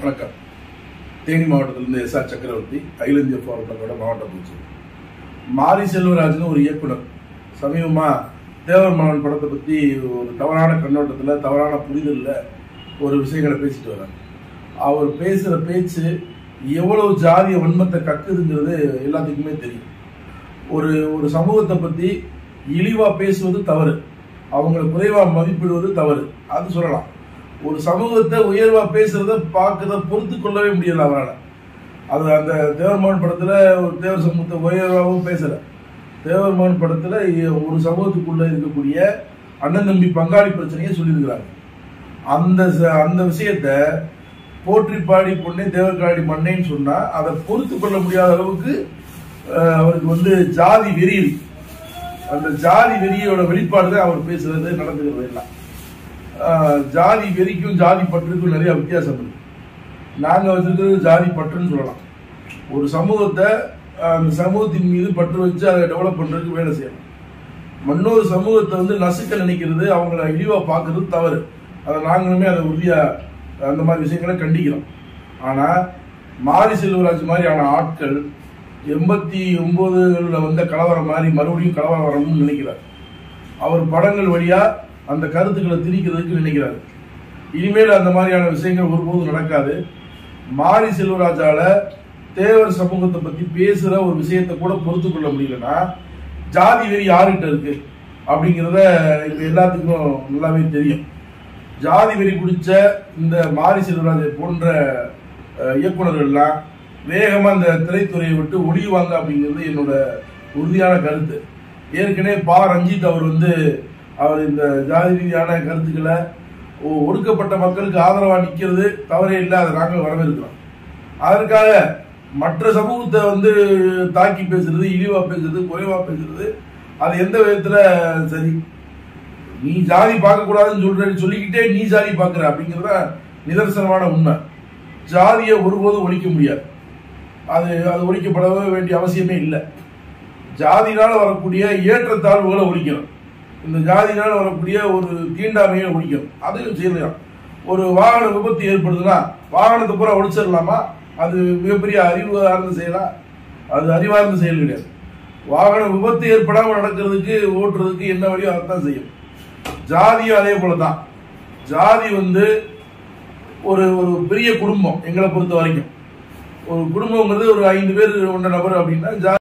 வணக்கம் தேனி மாவட்டத்திலிருந்து S R சக்கரவர்த்தி அகில இந்திய போராட்டத்தோட மாவட்ட பூச்சி மாரி செல்வராஜ்னு ஒரு இயக்குனர் சமீபமா தேவர் மகன் படத்தை பத்தி ஒரு தவறான கண்ணோட்டத்துல தவறான புரிதல்ல ஒரு விஷயங்களை பேசிட்டு வர்றாரு அவர் பேசுற பேச்சு எவ்வளவு ஜாதிய வன்மத்தை கக்குதுங்கிறது எல்லாத்துக்குமே தெரியும் ஒரு ஒரு சமூகத்தை பத்தி இழிவா பேசுவது தவறு அவங்களை குறைவா மதிப்பிடுவது தவறு அது சொல்லலாம் ஒரு சமூகத்தை உயர்வா பேசுறத பார்க்கறத பொறுத்து கொள்ளவே முடியல அவரால் அது அந்த தேவர்மோகன் படத்துல ஒரு தேவர் சமூகத்தை உயர்வாகவும் பேசல தேவர்மோகன் படத்துல ஒரு சமூகத்துக்குள்ள இருக்கக்கூடிய அண்ணன் தம்பி பங்காளி பிரச்சனையை சொல்லியிருக்கிறாங்க அந்த ச- அந்த விஷயத்த போற்றி பாடி பொண்ணே தேவர்காடி மண்ணைன்னு சொன்னா அதை பொறுத்து கொள்ள முடியாத அளவுக்கு அஹ், அவருக்கு வந்து ஜாதி வெறி இருக்கு. அந்த ஜாதி வெறியோட வெளிப்பாடு தான் அவர் பேசுறது நடந்துக்கிறது எல்லாம் ஆஹ் ஜாதி வெறிக்கும் ஜாதி பற்றுக்கும் நிறைய வித்தியாசம் இருக்கு நாங்க வச்சிருக்கிறது ஜாதி பற்றுன்னு சொல்லலாம் ஒரு சமூகத்தை ஆஹ் அந்த சமூகத்தின் மீது பற்று வச்சு அதை டெவலப் பண்றதுக்கு வேலை செய்யணும் இன்னொரு சமூகத்தை வந்து நசுக்க நினைக்கிறது அவங்கள இழிவா பார்க்கறது தவறு அதை நாங்களுமே அதை உறுதியா அந்த மாதிரி விஷயங்களை கண்டிக்கிறோம் ஆனா மாரி செல்வராஜ் மாதிரியான ஆட்கள் எண்பத்தி ஒன்பதுல வந்த கலவரம் மாதிரி மறுபடியும் கலவரம் வரணும்னு நினைக்கிறார் அவர் படங்கள் வழியா அந்த கருத்துக்களை திணிக்கிறதுக்கு நினைக்கிறாரு இனிமேல் அந்த மாதிரியான விஷயங்கள் ஒருபோதும் நடக்காது மாரி செல்வராஜால தேவர் சமூகத்தை பத்தி பேசுற ஒரு விஷயத்தை கூட பொறுத்து கொள்ள முடியலன்னா ஜாதி வெறி யாருகிட்ட இருக்கு அப்படிங்கிறத இப்ப எல்லாத்துக்கும் நல்லாவே தெரியும் ஜாதி வெறி பிடிச்ச இந்த மாரி செல்வராஜை போன்ற அஹ், இயக்குனர்கள்லாம் வேகமா இந்த திரைத்துறையை விட்டு ஒளியுவாங்க அப்படிங்கிறது என்னோட உறுதியான கருத்து ஏற்கனவே பா ரஞ்சித் அவர் வந்து அவர் இந்த ஜாதி ரீதியான கருத்துக்களை ஒ- ஒடுக்கப்பட்ட மக்களுக்கு ஆதரவா நிக்கிறது தவறே இல்லை அதை நாங்கள் வரவேற்கிறோம் அதற்காக மற்ற சமூகத்தை வந்து தாக்கி பேசுறது இழிவா பேசுறது குறைவா பேசுறது அது எந்த விதத்துல சரி நீ ஜாதி பார்க்க கூடாதுன்னு சொல்ற சொல்லிக்கிட்டே நீ ஜாதி பார்க்கற அப்படிங்கறத நிதர்சனமான உண்மை ஜாதியை ஒருபோதும் ஒழிக்க முடியாது அது அது ஒழிக்கப்படவே வேண்டிய அவசியமே இல்லை ஜாதினால வரக்கூடிய ஏற்றத்தாழ்வுகளை ஒழிக்கணும் இந்த ஜாதினால வரக்கூடிய ஒரு தீண்டாமையை ஒழிக்கணும் அது செய்யலாம் ஒரு வாகன விபத்து ஏற்படுதுன்னா வாகனத்தை பூரா ஒழிச்சிடலாமா அது மிகப்பெரிய அறிவு சார்ந்த செயலா அது அறிவார்ந்த செயல் கிடையாது வாகன விபத்து ஏற்படாம நடக்கிறதுக்கு ஓட்டுறதுக்கு என்ன வழியோ அதைத்தான் செய்யும் ஜாதியும் அதே போலதான் ஜாதி வந்து ஒரு ஒரு பெரிய குடும்பம் எங்களை பொறுத்த வரைக்கும் ஒரு குடும்பங்கிறது ஒரு ஐந்து பேர் கொண்ட நபர் அப்படின்னா ஜாதி